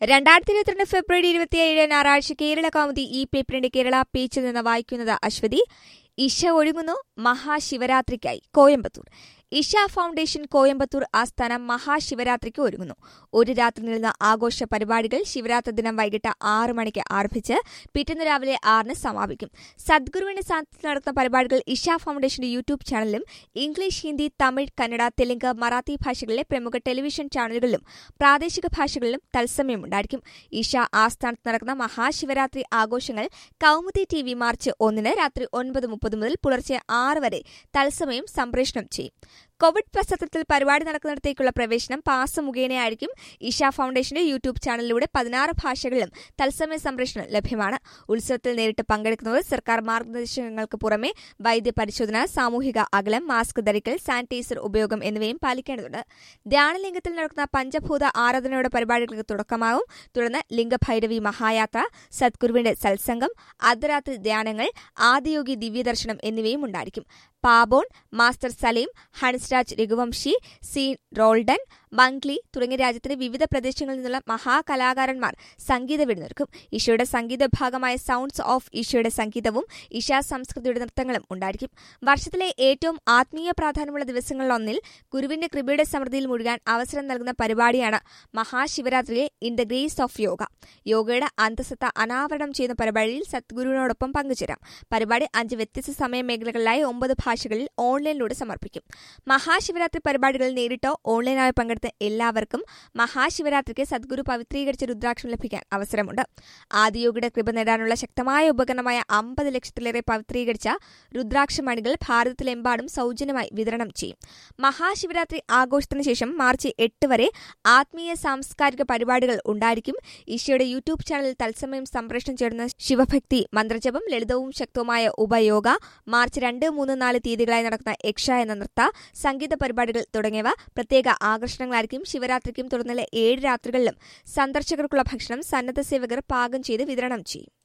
രണ്ടായിരത്തി ഇരുപത്തിരണ്ട് ഫെബ്രുവരി ഇരുപത്തിയേഴ് ഞായറാഴ്ച കേരള കൗമുദി ഈ പേപ്പറിന്റെ കേരള പേജിൽ നിന്ന് വായിക്കുന്നത് അശ്വതി ഇഷ ഒഴുകുന്നു മഹാശിവരാത്രിക്കായി കോയമ്പത്തൂർ ഇഷ ഫൗണ്ടേഷൻ കോയമ്പത്തൂർ ആസ്ഥാനം മഹാശിവരാത്രിക്ക് ഒരുങ്ങുന്നു ഒരു രാത്രി നീളുന്ന ആഘോഷ പരിപാടികൾ ശിവരാത്രി ദിനം വൈകിട്ട് ആറ് മണിക്ക് ആരംഭിച്ച് പിറ്റേന്ന് രാവിലെ ആറിന് സമാപിക്കും സദ്ഗുരുവിന്റെ സാന്നിധ്യത്തിൽ നടക്കുന്ന പരിപാടികൾ ഇഷ ഫൗണ്ടേഷന്റെ യൂട്യൂബ് ചാനലിലും ഇംഗ്ലീഷ് ഹിന്ദി തമിഴ് കന്നഡ തെലുങ്ക് മറാത്തി ഭാഷകളിലെ പ്രമുഖ ടെലിവിഷൻ ചാനലുകളിലും പ്രാദേശിക ഭാഷകളിലും തത്സമയം ഉണ്ടായിരിക്കും ഇഷ ആസ്ഥാനത്ത് നടക്കുന്ന മഹാശിവരാത്രി ആഘോഷങ്ങൾ കൌമുദി ടി വി മാർച്ച് ഒന്നിന് രാത്രി ഒൻപത് മുപ്പത് മുതൽ പുലർച്ചെ ആറ് വരെ തത്സമയം സംപ്രേഷണം ചെയ്യും കോവിഡ് പശ്ചാത്തലത്തിൽ പരിപാടി നടക്കുന്നിടത്തേക്കുള്ള പ്രവേശനം പാസ് മുഖേനയായിരിക്കും ഇഷ ഫൗണ്ടേഷന്റെ യൂട്യൂബ് ചാനലിലൂടെ പതിനാറ് ഭാഷകളിലും തത്സമയ സംപ്രേഷണം ലഭ്യമാണ് ഉത്സവത്തിൽ നേരിട്ട് പങ്കെടുക്കുന്നവർ സർക്കാർ മാർഗനിർദ്ദേശങ്ങൾക്ക് പുറമെ വൈദ്യ പരിശോധന സാമൂഹിക അകലം മാസ്ക് ധരിക്കൽ സാനിറ്റൈസർ ഉപയോഗം എന്നിവയും പാലിക്കേണ്ടതുണ്ട് ധ്യാനലിംഗത്തിൽ നടക്കുന്ന പഞ്ചഭൂത ആരാധനയുടെ പരിപാടികൾക്ക് തുടക്കമാകും തുടർന്ന് ലിംഗഭൈരവി മഹായാത്ര സദ്ഗുരുവിന്റെ സത്സംഗം അർദ്ധരാത്രി ധ്യാനങ്ങൾ ആദിയോഗി ദിവ്യദർശനം എന്നിവയും ഉണ്ടായിരിക്കും Papon master Saleem Hansraj Raghuvanshi C Roldan Mangli തുടങ്ങിയ രാജ്യത്തിന്റെ വിവിധ പ്രദേശങ്ങളിൽ നിന്നുള്ള മഹാകലാകാരന്മാർ സംഗീത വിടുന്നൊരുക്കും ഈശോയുടെ സംഗീത ഭാഗമായ സൗണ്ട്സ് ഓഫ് ഈശോയുടെ സംഗീതവും ഇഷ സംസ്കൃതിയുടെ നൃത്തങ്ങളും ഉണ്ടായിരിക്കും വർഷത്തിലെ ഏറ്റവും ആത്മീയ പ്രാധാന്യമുള്ള ദിവസങ്ങളിലൊന്നിൽ ഗുരുവിന്റെ കൃപയുടെ സമൃദ്ധിയിൽ മുഴുകാൻ അവസരം നൽകുന്ന പരിപാടിയാണ് മഹാശിവരാത്രിയിലെ in the grace of yoga യോഗയുടെ അന്തസത്ത അനാവരണം ചെയ്യുന്ന പരിപാടിയിൽ സദ്ഗുരുവിനോടൊപ്പം പങ്കുചേരാം പരിപാടി അഞ്ച് വ്യത്യസ്ത സമയ മേഖലകളിലായി ഒമ്പത് ഭാഷകളിൽ ഓൺലൈനിലൂടെ സമർപ്പിക്കും മഹാശിവരാത്രി പരിപാടികളിൽ നേരിട്ടോ ഓൺലൈനായി പങ്കെടുത്ത എല്ലാവർക്കും മഹാശിവരാത്രിക്ക് സദ്ഗുരു പവിത്രീകരിച്ച രുദ്രാക്ഷം ലഭിക്കാൻ അവസരമുണ്ട് ആദിയോഗിയുടെ കൃപ നേടാനുള്ള ശക്തമായ ഉപകരണമായ അമ്പത് ലക്ഷത്തിലേറെ പവിത്രീകരിച്ച രുദ്രാക്ഷമണികൾ ഭാരതത്തിലെമ്പാടും സൗജന്യമായി വിതരണം ചെയ്യും മഹാശിവരാത്രി ആഘോഷത്തിന് ശേഷം മാർച്ച് എട്ട് വരെ ആത്മീയ സാംസ്കാരിക പരിപാടികൾ ഉണ്ടായിരിക്കും ഈശോയുടെ യൂട്യൂബ് ചാനലിൽ തത്സമയം സംപ്രേഷണം ചെയ്യുന്ന ശിവഭക്തി മന്ത്രജപം ലളിതവും ശക്തവുമായ ഉപയോഗ മാർച്ച് രണ്ട് മൂന്ന് നാല് തീയതികളായി നടക്കുന്ന യക്ഷ എന്ന നൃത്ത സംഗീത പരിപാടികൾ തുടങ്ങിയവ പ്രത്യേക ആകർഷണങ്ങളായിരിക്കും ശിവരാത്രിക്കും തുടർന്നുള്ള ഏഴ് രാത്രികളിലും സന്ദർശകർക്കുള്ള ഭക്ഷണം സന്നദ്ധ സേവകർ പാകം ചെയ്ത് വിതരണം ചെയ്യും